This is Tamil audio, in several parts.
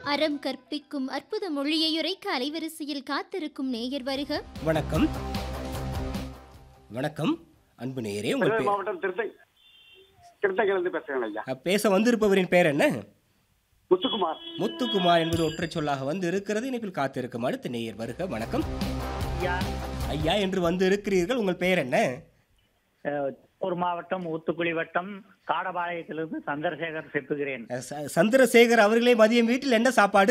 அறம் கற்பிக்கும் அற்புத மொழியை உரைக்க அலைவரிசையில் காத்திருக்கும் நேயர் வருக வணக்கம் வணக்கம் அன்பு நேயரே உங்கள் திருநெல்வேலி பேர் மாவட்டம் திருத்தை திருத்தங்கிலிருந்து பேசுறேன் ஐயா அ, பேச வந்திருப்பவரின் பேர் என்ன முத்துக்குமார் முத்துக்குமார் என்பது ஒற்றை சொல்லாக வந்து இருக்கிறது இணைப்பில் காத்திருக்கும் அடுத்த நேயர் வருக வணக்கம் ஐயா என்று வந்து இருக்கிறீர்கள் உங்கள் பெயர் என்ன அஹ், திருப்பூர் மாவட்டம் ஊத்துக்குளி வட்டம் காடபாளையத்திலிருந்து சந்திரசேகர் செப்புகிறேன் அ, ச- சந்திரசேகர் அவர்களே மதியம் வீட்டில் என்ன சாப்பாடு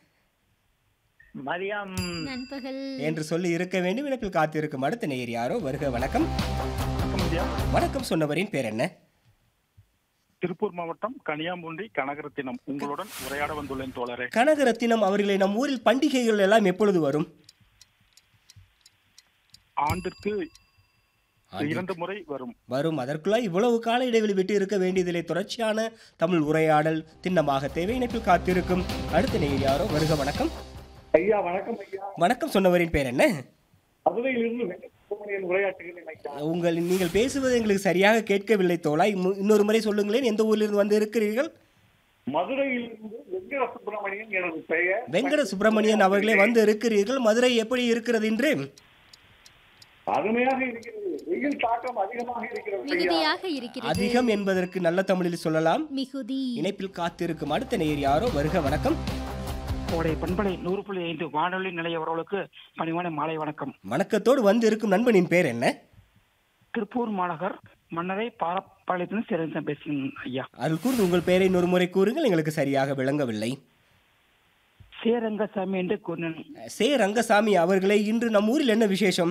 மதியம் நண்பகல் என்று சொல்லி இருக்க வேண்டும் இணைப்பில் காத்திருக்கும் அடுத்த நேயர் யாரோ வருக வணக்கம் வணக்கம் சொன்னவரின் பேர் என்ன திருப்பூர் மாவட்டம் கனியாம்பூண்டி கனகரத்தினம் உங்களுடன் உரையாட வந்துள்ளேன் தோழரே கனகரத்தினம் அவர்களை நம் ஊரில் பண்டிகைகள் எல்லாம் எப்பொழுது வரும் ஆண்டிற்கு ஆண்டிற்கு. இரண்டு முறை வரும் வரும் அதற்குள்ள இவ்வளவு கால இடைவெளி விட்டு இருக்க வேண்டியதில்லை தொடர்ச்சியான தமிழ் உரையாடல் திண்ணமாக தேவை இணைப்பில் காத்திருக்கும் அடுத்த நேயர் யாரோ வருக வணக்கம் ஐயா வணக்கம் ஐயா வணக்கம் சொன்னவரின் பேர் என்ன மதுரையிலிருந்து வெங்கட்சுமணியன் உரையாற்றுகிறேன் ஐயா உங்கள் நீங்கள் பேசுவது எங்களுக்கு சரியாக கேட்கவில்லை தோழா இம்மு- இன்னொரு முறை சொல்லுங்களேன் எந்த ஊரிலிருந்து வந்து இருக்கிறீர்கள் மதுரையிலிருந்து வெங்கட சுப்பிரமணியன் எனது பெயர் வெங்கட சுப்பிரமணியன் அவர்களே வந்து இருக்கிறீர்கள் மதுரை எப்படி இருக்கிறது என்று அருமையாக இருக்கிறது வெயில் தாக்கம் அதிகமாக இருக்கிறது ஐயா மிகுதியாக இருக்கிறது அதிகம் என்பதற்கு நல்ல தமிழில் சொல்லலாம் மிகுதி இணைப்பில் காத்திருக்கும் அடுத்த நேயர் யாரோ வருக வணக்கம் கோடை பண்பலை நூறு புள்ளி ஐந்து வானொலி நிலையவர்களுக்கு பணிவான மாலை வணக்கம் வணக்கத்தோடு வந்து இருக்கும் நண்பனின் பேர் என்ன திருப்பூர் மாநகர் மன்னரை பாலப்பாளையத்திலிருந்து சிறந்த பேசுகிறேன் ஐயா அருள் கூர்ந்து உங்கள் பெயரை இன்னொரு முறை கூறுங்கள் எங்களுக்கு சரியாக விளங்கவில்லை சேரங்கசாமி என்று கூறினேன் சே ரங்கசாமி அவர்களே இன்று நம் ஊரில் என்ன விசேஷம்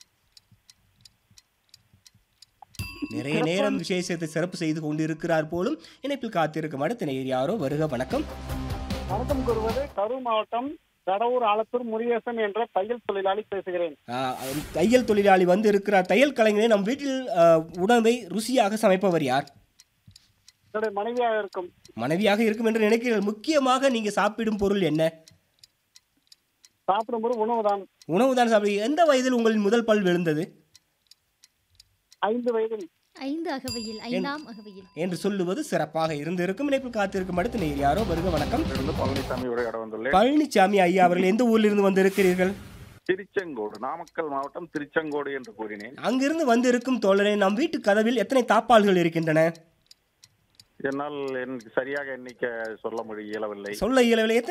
நிறைய நேரம் விசேஷத்தை சிறப்பு செய்து கொண்டிருக்கிறார் போலும் இணைப்பில் காத்திருக்கும் அடுத்த நேயர் யாரோ வருக வணக்கம் வணக்கம் கூறுவது கரூர் மாவட்டம் கடவுர் ஆலத்தூர் முருகேசன் என்ற தையல் தொழிலாளி பேசுகிறேன் ஆ, தையல் தொழிலாளி வந்து இருக்கிறார் தையல் கலைஞரே நம் வீட்டில் ஆ, உணவை ருசியாக சமைப்பவர் யார் என்னுடைய மனைவியாக இருக்கும் மனைவியாக இருக்கும் என்று நினைக்கிறீர்கள் முக்கியமாக நீங்க சாப்பிடும் பொருள் என்ன சாப்பிடும்போது உணவுதான் உணவு தான் சாப்பிடு எந்த வயதில் உங்களின் முதல் பல் விழுந்தது ஐந்து வயதில் ஐந்து அகவையில் ஐந்தாம் அகவையில் என்று சொல்லுவது சிறப்பாக இருந்திருக்கும் இணைப்பில் காத்திருக்கும் அடுத்த நேயர் யாரோ வருக வணக்கம் இருந்து பழனிசாமி உரையாட வந்துள்ளேன் பழனிசாமி ஐயா அவர்கள் எந்த ஊரிலிருந்து வந்திருக்கிறீர்கள் திருச்செங்கோடு நாமக்கல் மாவட்டம் திருச்செங்கோடு என்று கூறினேன் அங்கிருந்து வந்திருக்கும் தோழரே நம் வீட்டு கதவில் எத்தனை தாப்பால்கள் இருக்கின்றன என்னால் எனக்கு சரியாக எண்ணிக்க சொல்ல முடிய இயலவில்லை சொல்ல இயலவில்லை எத்தனை